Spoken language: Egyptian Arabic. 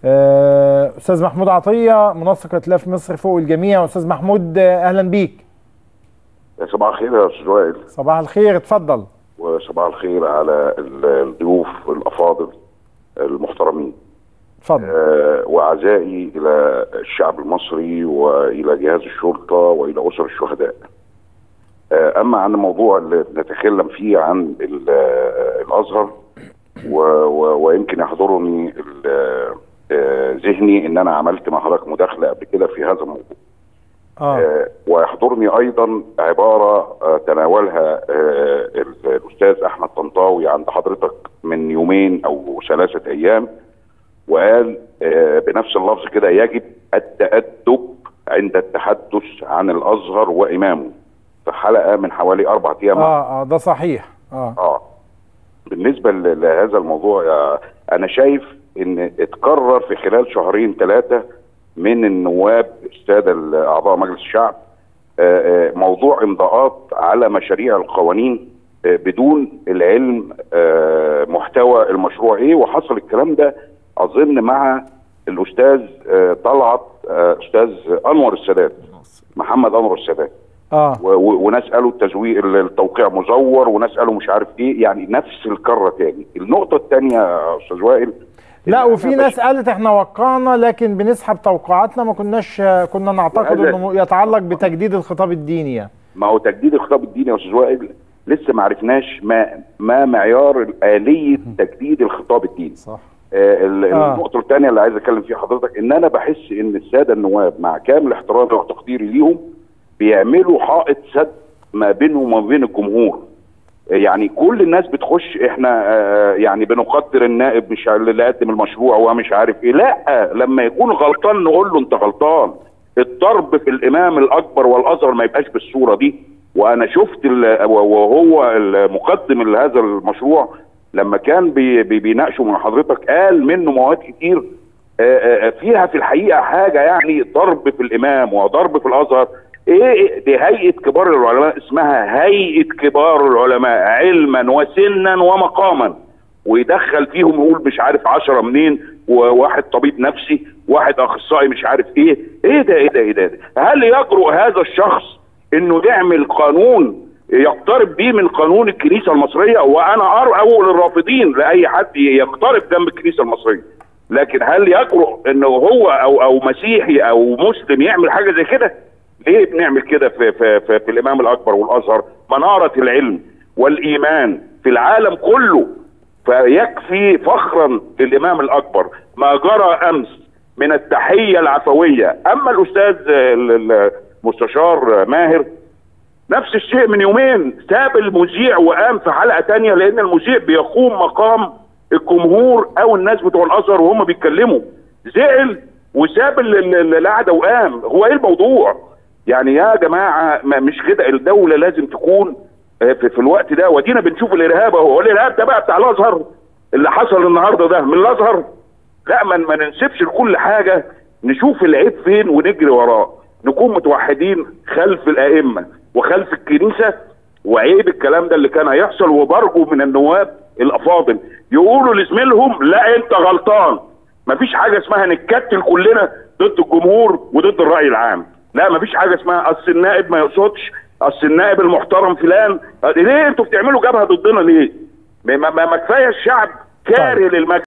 آه، استاذ محمود عطيه منسق ائتلاف مصر فوق الجميع استاذ محمود آه، اهلا بيك صباح الخير يا استاذ وائل صباح الخير اتفضل وصباح الخير على ال- الضيوف الافاضل المحترمين اتفضل آه، وعزائي الى الشعب المصري والى جهاز الشرطه والى اسر الشهداء آه، اما عن الموضوع اللي نتكلم فيه عن ال- آه، الازهر و- و- ويمكن يحضرني ال- آه، ذهني ان انا عملت مع حضرتك مداخله قبل كده في هذا الموضوع اه آه، ويحضرني ايضا عباره آه، تناولها آه، ال- الاستاذ احمد طنطاوي عند حضرتك من يومين او ثلاثه ايام وقال آه، بنفس اللفظ كده يجب التأدب عند التحدث عن الازهر وامامه في حلقه من حوالي اربع ايام اه اه ده صحيح اه اه بالنسبه ل- لهذا الموضوع آه، انا شايف ان اتكرر في خلال شهرين ثلاثه من النواب الساده اعضاء مجلس الشعب آه، آه، موضوع امضاءات على مشاريع القوانين آه، بدون العلم آه، محتوى المشروع ايه وحصل الكلام ده اظن مع الاستاذ آه، طلعت آه، استاذ انور السادات محمد انور السادات اه و- و- وناس قالوا التزوير التوقيع مزور وناس قالوا مش عارف ايه يعني نفس الكره تاني النقطه الثانيه يا استاذ وائل لا إن وفي أنا ناس قالت احنا وقعنا لكن بنسحب توقعاتنا ما كناش آه، كنا نعتقد وهذا- انه يتعلق بتجديد الخطاب الديني يعني. ما هو تجديد الخطاب الديني يا استاذ وائل لسه ما عرفناش ما ما معيار آلية تجديد الخطاب الديني صح آه ال- آه. النقطة الثانية اللي عايز اتكلم فيها حضرتك ان انا بحس ان السادة النواب مع كامل احترامي وتقديري ليهم بيعملوا حائط سد ما بينهم وما بين الجمهور آه، يعني كل الناس بتخش احنا آه، يعني بنقدر النائب مش اللي قدم المشروع ومش عارف ايه لا لما يكون غلطان نقول له انت غلطان الضرب في الامام الاكبر والازهر ما يبقاش بالصوره دي وانا شفت ال- وهو المقدم لهذا المشروع لما كان بي بي بيناقشوا مع حضرتك قال منه مواد كتير آه، آه، فيها في الحقيقه حاجه يعني ضرب في الامام وضرب في الازهر ايه دي هيئه كبار العلماء اسمها هيئه كبار العلماء علما وسنا ومقاما ويدخل فيهم يقول مش عارف عشرة منين وواحد طبيب نفسي واحد اخصائي مش عارف ايه ايه ده ايه ده ايه ده هل يجرؤ هذا الشخص انه يعمل قانون يقترب بيه من قانون الكنيسه المصريه وانا أر- اول الرافضين لاي حد يقترب جنب الكنيسه المصريه لكن هل يجرؤ انه هو او او مسيحي او مسلم يعمل حاجه زي كده ليه بنعمل كده في, في, في, في الامام الاكبر والازهر مناره العلم والايمان في العالم كله فيكفي فخرا للامام الاكبر ما جرى امس من التحيه العفويه اما الاستاذ ال- ال- المستشار ماهر نفس الشيء من يومين ساب المذيع وقام في حلقه تانية لان المذيع بيقوم مقام الجمهور او الناس بتوع الازهر وهم بيتكلموا زعل وساب ال- ال- ال- القعده وقام هو ايه الموضوع يعني يا جماعه ما مش كده الدوله لازم تكون آه، في, في الوقت ده ودينا بنشوف الارهاب اهو الارهاب ده بقى بتاع الازهر اللي حصل النهارده ده من الازهر لا ما ما ننسبش لكل حاجه نشوف العيب فين ونجري وراه نكون متوحدين خلف الائمه وخلف الكنيسه وعيب الكلام ده اللي كان هيحصل وبرجو من النواب الافاضل يقولوا لزميلهم لا انت غلطان مفيش حاجه اسمها نتكتل كلنا ضد الجمهور وضد الراي العام لا مفيش حاجه اسمها اصل النائب ما يقصدش اصل النائب المحترم فلان ليه انتوا بتعملوا جبهه ضدنا ليه ما, ما, ما كفايه الشعب كاره للمجد